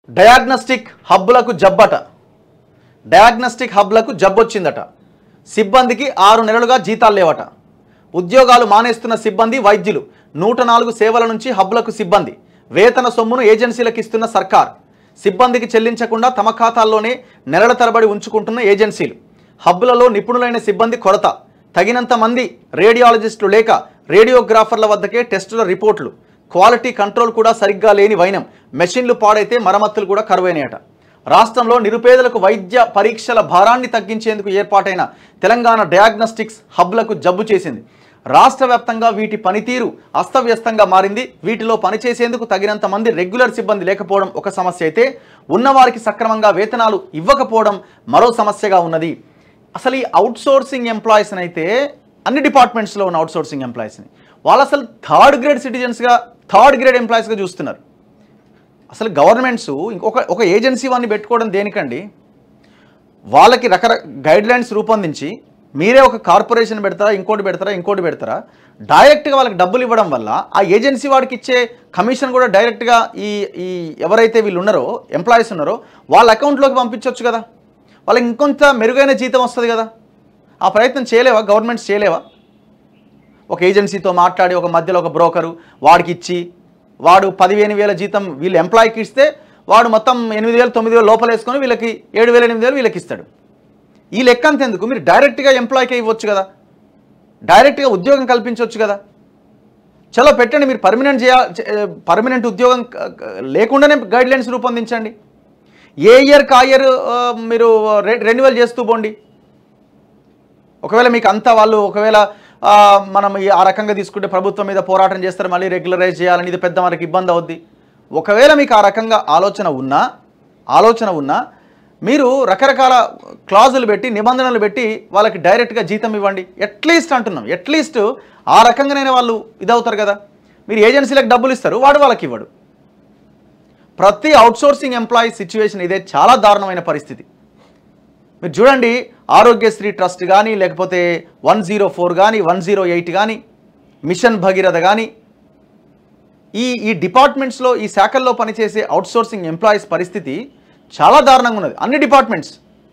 diagnostic హబ్లకు జబ్బట diagnostic హబ్లకు జబ్బొచ్చిందట సిబ్బందికి ఆరు నెలలుగా జీతాలు లేవట ఉద్యోగాలు మానేస్తున్న సిబ్బంది వైద్యులు నూట నాలుగు సేవల నుంచి హబ్లకు సిబ్బంది వేతన సొమ్మును ఏజెన్సీలకు ఇస్తున్న సర్కార్ సిబ్బందికి చెల్లించకుండా తమ ఖాతాల్లోనే నెలల తరబడి ఉంచుకుంటున్న ఏజెన్సీలు హబ్బులలో నిపుణులైన సిబ్బంది కొరత తగినంత మంది రేడియాలజిస్టులు లేక రేడియోగ్రాఫర్ల వద్దకే టెస్టుల రిపోర్టులు క్వాలిటీ కంట్రోల్ కూడా సరిగ్గా లేని వైనం మెషిన్లు పాడైతే మరమ్మతులు కూడా కరువైనాయట రాష్ట్రంలో నిరుపేదలకు వైద్య పరీక్షల భారాన్ని తగ్గించేందుకు ఏర్పాటైన తెలంగాణ డయాగ్నోస్టిక్స్ హబ్లకు జబ్బు చేసింది రాష్ట్ర వ్యాప్తంగా వీటి పనితీరు అస్తవ్యస్తంగా మారింది వీటిలో పనిచేసేందుకు తగినంత మంది రెగ్యులర్ సిబ్బంది లేకపోవడం ఒక సమస్య అయితే ఉన్నవారికి సక్రమంగా వేతనాలు ఇవ్వకపోవడం మరో సమస్యగా ఉన్నది అసలు ఈ అవుట్సోర్సింగ్ ఎంప్లాయీస్ని అయితే అన్ని డిపార్ట్మెంట్స్లో ఉన్న అవుట్సోర్సింగ్ ఎంప్లాయీస్ని వాళ్ళు అసలు థర్డ్ గ్రేడ్ సిటిజన్స్గా థర్డ్ గ్రేడ్ ఎంప్లాయీస్గా చూస్తున్నారు అసలు గవర్నమెంట్స్ ఇంకొక ఒక ఏజెన్సీ వాడిని పెట్టుకోవడం దేనికండి వాళ్ళకి రకరకాల గైడ్ లైన్స్ రూపొందించి మీరే ఒక కార్పొరేషన్ పెడతారా ఇంకోటి పెడతారా ఇంకోటి పెడతారా డైరెక్ట్గా వాళ్ళకి డబ్బులు ఇవ్వడం వల్ల ఆ ఏజెన్సీ వాడికి ఇచ్చే కమిషన్ కూడా డైరెక్ట్గా ఈ ఈ ఎవరైతే వీళ్ళు ఉన్నారో ఎంప్లాయీస్ ఉన్నారో వాళ్ళ అకౌంట్లోకి పంపించవచ్చు కదా వాళ్ళకి ఇంకొంత మెరుగైన జీతం వస్తుంది కదా ఆ ప్రయత్నం చేయలేవా గవర్నమెంట్స్ చేయలేవా ఒక ఏజెన్సీతో మాట్లాడి ఒక మధ్యలో ఒక బ్రోకరు వాడికి ఇచ్చి వాడు పదిహేను వేల జీతం వీళ్ళు ఎంప్లాయీకి ఇస్తే వాడు మొత్తం ఎనిమిది వేలు తొమ్మిది వేలు లోపల వేసుకొని వీళ్ళకి ఏడు వేల ఎనిమిది వేలు వీళ్ళకి ఇస్తాడు ఈ లెక్క అంతెందుకు మీరు డైరెక్ట్గా ఎంప్లాయీకే ఇవ్వచ్చు కదా డైరెక్ట్గా ఉద్యోగం కల్పించవచ్చు కదా చలో పెట్టండి మీరు పర్మనెంట్ చేయ పర్మనెంట్ ఉద్యోగం క- క- లేకుండానే గైడ్ లైన్స్ రూపొందించండి ఏ ఇయర్ కా ఇయర్ మీరు రె- రెన్యువల్ చేస్తూ పోండి ఒకవేళ మీకు అంతా వాళ్ళు ఒకవేళ ఆ, మనం ఈ- ఆ రకంగా తీసుకుంటే ప్రభుత్వం మీద పోరాటం చేస్తారు మళ్ళీ రెగ్యులరైజ్ చేయాలని ఇది పెద్ద మనకి ఇబ్బంది అవుద్ది ఒకవేళ మీకు ఆ రకంగా ఆలోచన ఉన్నా ఆలోచన ఉన్నా మీరు రకరకాల క్లాజులు పెట్టి నిబంధనలు పెట్టి వాళ్ళకి డైరెక్ట్గా జీతం ఇవ్వండి అట్లీస్ట్ అంటున్నాం అట్లీస్ట్ ఆ రకంగానే వాళ్ళు ఇదవుతారు కదా మీరు ఏజెన్సీలకు డబ్బులు ఇస్తారు వాడు వాళ్ళకి ఇవ్వడు ప్రతి అవుట్సోర్సింగ్ ఎంప్లాయీ సిచ్యువేషన్ ఇదే చాలా దారుణమైన పరిస్థితి మీరు చూడండి ఆరోగ్యశ్రీ ట్రస్ట్ కానీ లేకపోతే వన్ జీరో ఫోర్ కానీ వన్ జీరో ఎయిట్ కానీ మిషన్ భగీరథ కానీ ఈ ఈ డిపార్ట్మెంట్స్లో ఈ శాఖల్లో పనిచేసే అవుట్సోర్సింగ్ ఎంప్లాయీస్ పరిస్థితి చాలా దారుణంగా ఉన్నది అన్ని డిపార్ట్మెంట్స్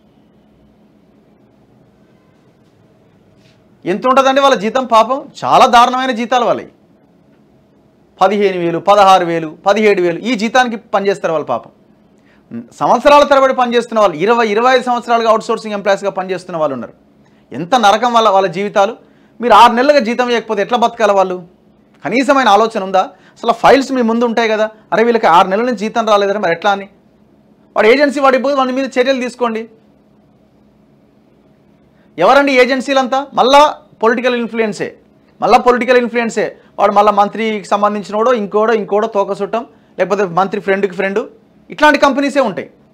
ఎంత ఉంటుందండి వాళ్ళ జీతం పాపం చాలా దారుణమైన జీతాలు వాళ్ళవి పదిహేను వేలు పదహారు వేలు పదిహేడు వేలు ఈ జీతానికి పనిచేస్తారు వాళ్ళు పాపం సంవత్సరాల తరబడి పనిచేస్తున్న వాళ్ళు ఇరవై ఇరవై ఐదు సంవత్సరాలుగా అవుట్సోర్సింగ్ ఎంప్లాయీస్గా పనిచేస్తున్న వాళ్ళు ఉన్నారు ఎంత నరకం వాళ్ళ వాళ్ళ జీవితాలు మీరు ఆరు నెలలుగా జీతం ఇవ్వకపోతే ఎట్లా బతకాలి వాళ్ళు కనీసమైన ఆలోచన ఉందా అసలు ఫైల్స్ మీ ముందు ఉంటాయి కదా అరే వీళ్ళకి ఆరు నెలల నుంచి జీతం రాలేదని మరి ఎట్లా అని వాడు ఏజెన్సీ వాడి పోయి వాడి మీద చర్యలు తీసుకోండి ఎవరండి ఏజెన్సీలంతా మళ్ళా పొలిటికల్ ఇన్ఫ్లుయెన్సే మళ్ళా పొలిటికల్ ఇన్ఫ్లుయెన్సే వాడు మళ్ళీ మంత్రికి సంబంధించినోడో ఇంకోడో ఇంకోడో తోక చుట్టం లేకపోతే మంత్రి ఫ్రెండ్కి ఫ్రెండ్ ఇట్లాంటి కంపెనీసే ఉంటాయి